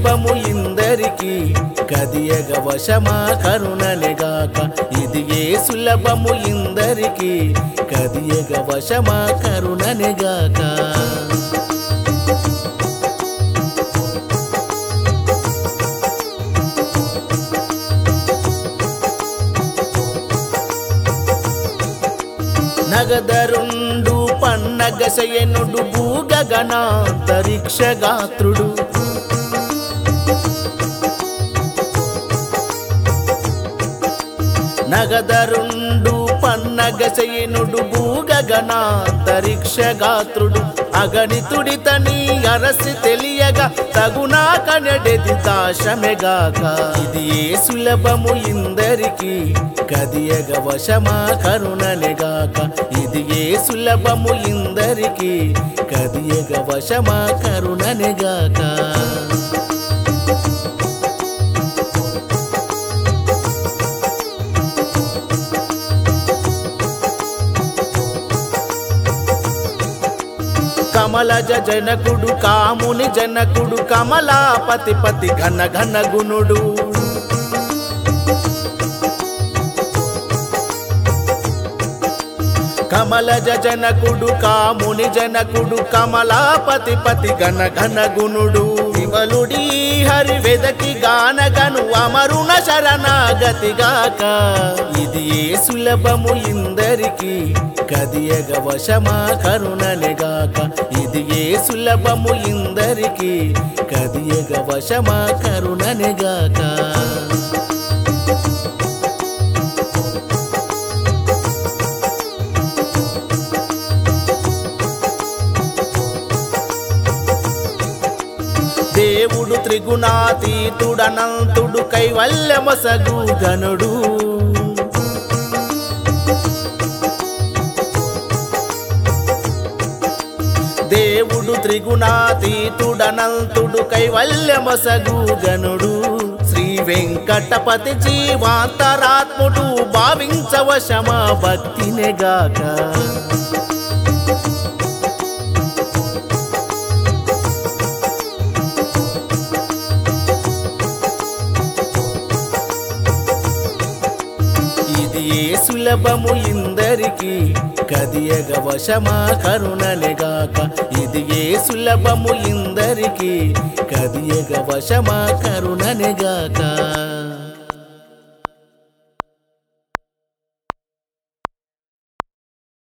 సులభము ఇందరికి కదియగ వశమా కరుణనిగాక ఇది ఏ సులభము ఇందరికి కదియగ వశమా కరుణనిగాక నగదరుండు పన్నగ శయనుడు భూగగనాంతరిక్ష గాత్రుడు నగదరుండు పన్నగ శయనుడు భూగగనాంతరిక్ష గాత్రుడు అగణితుడితని అరసి తెలియగా తగునా కనడెది దాశమెగాక ఇది ఏ సులభము ఇందరికి కదియగ వశమా కరుణనిగాక ఇది ఏ సులభము ఇందరికి కదియగ వశమా కరుణనిగాక కమలజ జనకుడు కాముని జనకుడు కమలాపతి పతి ఘన ఘన గుణుడు కమలజ జనకుడు కాముని జనకుడు కమలాపతి పతి ఘన ఘన గుణుడు విమలుడి హరి వెదకి గానగను అమరుణ శరణాగతిగాక ఇది ఏ సులభము ఇందరికి కదియగ వశమా కరుణనిగాక ఇది ఏ సులభము ఇందరికి కదియగ వశమా కరుణనిగాక దేవుడు త్రిగుణాతీతుడనంతుడు కైవల్యమసగు ఘనుడు దేవుడు త్రిగుణాతీతుడనంతుడు కైవల్యమసగు గనుడు శ్రీ వెంకటపతి జీవాంతరాత్ముడు భావించవశమా భక్తినెగాక ఇది ఏ సులభము ఇందరికి కదియగ వశమా కరుణనిగాక ఇది ఏ సులభము ఇందరికి కదియగ వశమా కరుణనిగాక